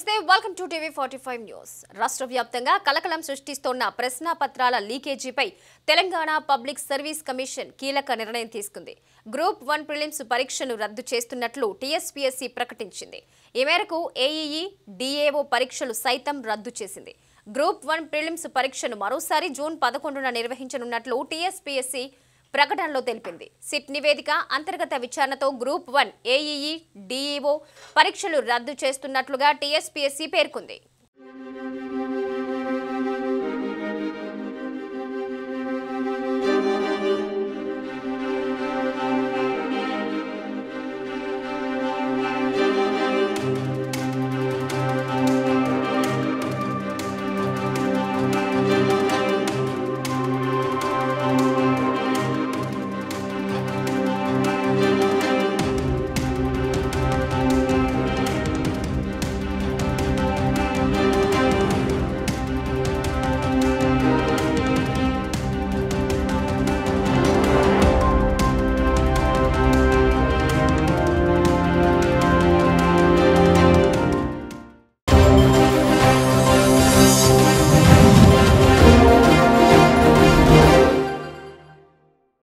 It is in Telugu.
నమస్తే welcome to TV forty five news రాష్ట్ర వ్యాప్తంగా కలకలం సృష్టిస్తోన్న ప్రశ్నాపత్రాల లీకేజీపై తెలంగాణ పబ్లిక్ సర్వీస్ కమిషన్ కీలక నిర్ణయం తీసుకుంది గ్రూప్ వన్ ప్రిలిమ్స్ పరీక్షను రద్దు చేస్తున్నట్లు టీఎస్పీఎస్సీ ప్రకటించింది ఈ మేరకు ఏఈఈ డిఏఓ పరీక్షలు సైతం రద్దు చేసింది గ్రూప్ వన్ ప్రిలిమ్స్ పరీక్షను మరోసారి జూన్ పదకొండున నిర్వహించనున్నట్లు టీఎస్పీఎస్సీ ప్రకటనలో తెలిపింది సిట్ నివేదిక అంతర్గత విచారణతో గ్రూప్ వన్ ఏఈఈ డిఈఓ పరీక్షలు రద్దు చేస్తున్నట్లుగా టీఎస్పీఎస్సీ పేర్కొంది